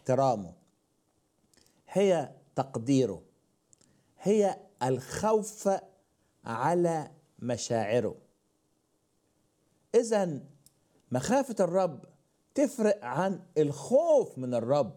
احترامه هي تقديره هي الخوف على مشاعره اذا مخافه الرب تفرق عن الخوف من الرب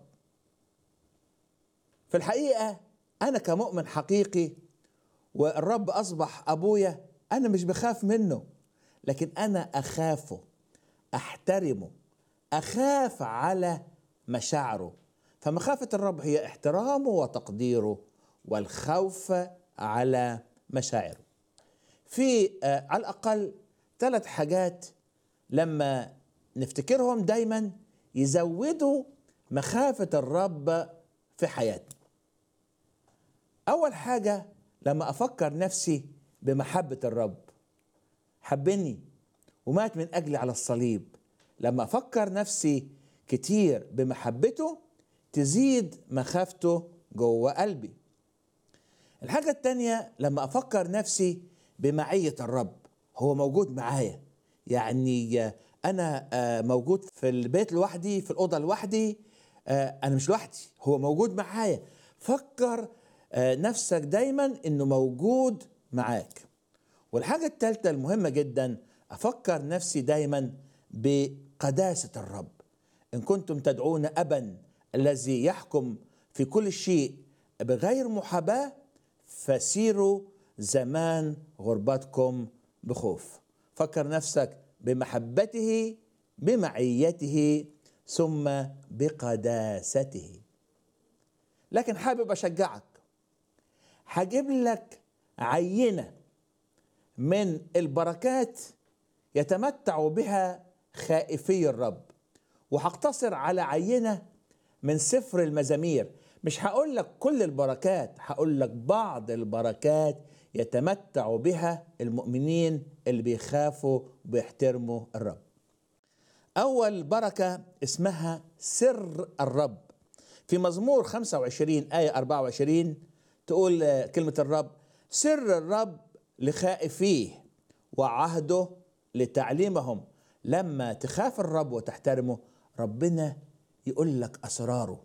في الحقيقه انا كمؤمن حقيقي والرب اصبح ابويا انا مش بخاف منه لكن انا اخافه احترمه اخاف على مشاعره فمخافه الرب هي احترامه وتقديره والخوف على مشاعره في آه على الاقل ثلاث حاجات لما نفتكرهم دايما يزودوا مخافه الرب في حياتنا اول حاجه لما افكر نفسي بمحبه الرب حبني ومات من اجلي على الصليب لما افكر نفسي كتير بمحبته تزيد مخافته جوه قلبي الحاجة التانية لما أفكر نفسي بمعية الرب هو موجود معايا يعني أنا موجود في البيت لوحدي في الأوضة لوحدي أنا مش لوحدي هو موجود معايا فكر نفسك دايما إنه موجود معاك والحاجة الثالثة المهمة جدا أفكر نفسي دايما بقداسة الرب إن كنتم تدعون أبا الذي يحكم في كل شيء بغير محاباة فسيروا زمان غربتكم بخوف فكر نفسك بمحبته بمعيته ثم بقداسته لكن حابب أشجعك هجيب لك عينة من البركات يتمتع بها خائفي الرب وهقتصر على عينة من سفر المزامير مش هقول لك كل البركات هقول لك بعض البركات يتمتع بها المؤمنين اللي بيخافوا وبيحترموا الرب أول بركة اسمها سر الرب في مزمور 25 آية 24 تقول كلمة الرب سر الرب لخائفيه وعهده لتعليمهم لما تخاف الرب وتحترمه ربنا يقول لك أسراره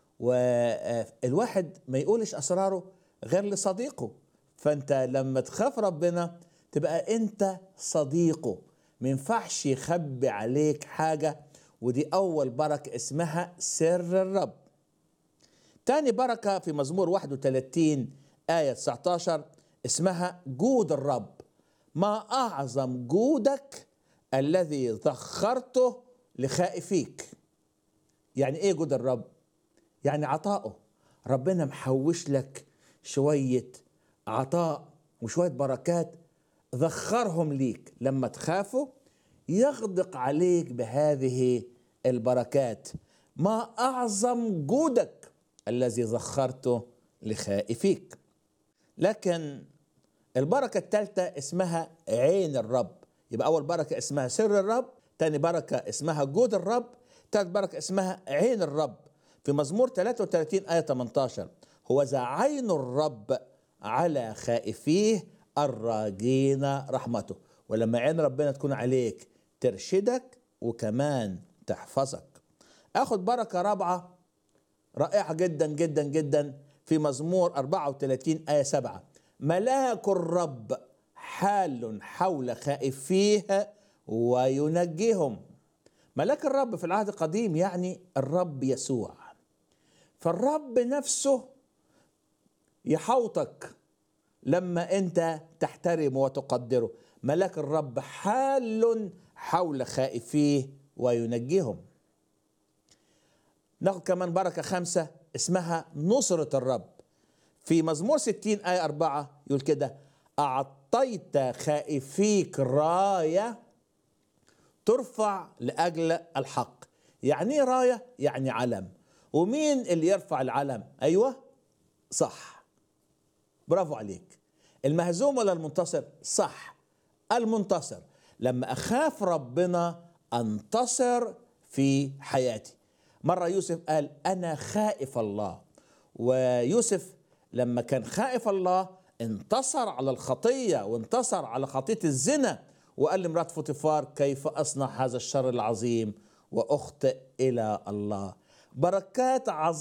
والواحد ما يقولش أسراره غير لصديقه فأنت لما تخاف ربنا تبقى أنت صديقه ما ينفعش يخبي عليك حاجة ودي أول بركة اسمها سر الرب تاني بركة في مزمور 31 آية 19 اسمها جود الرب ما أعظم جودك الذي ذخرته لخائفيك يعني ايه جود الرب يعني عطاؤه ربنا محوش لك شوية عطاء وشوية بركات ذخرهم ليك لما تخافوا يغدق عليك بهذه البركات ما أعظم جودك الذي ذخرته لخائفيك لكن البركة الثالثة اسمها عين الرب يبقى أول بركة اسمها سر الرب تاني بركة اسمها جود الرب ثالث بركة اسمها عين الرب في مزمور 33 آية 18 هو ذا عين الرب على خائفيه الراجين رحمته ولما عين ربنا تكون عليك ترشدك وكمان تحفظك اخد بركة رابعة رائعة جدا جدا جدا في مزمور 34 آية 7 ملاك الرب حال حول خائفيه وينجيهم ملاك الرب في العهد القديم يعني الرب يسوع فالرب نفسه يحوطك لما انت تحترمه وتقدره ملاك الرب حال حول خائفيه وينجيهم ناخد كمان بركة خمسة اسمها نصرة الرب في مزمور 60 آية أربعة يقول كده أعطيت خائفيك راية ترفع لأجل الحق يعني ايه راية يعني علم ومين اللي يرفع العلم أيوة صح برافو عليك المهزوم ولا المنتصر صح المنتصر لما أخاف ربنا أنتصر في حياتي مرة يوسف قال أنا خائف الله ويوسف لما كان خائف الله انتصر على الخطية وانتصر على خطية الزنا وقال لمرات فوتيفار كيف أصنع هذا الشر العظيم وأخطئ إلى الله بركات عظيمة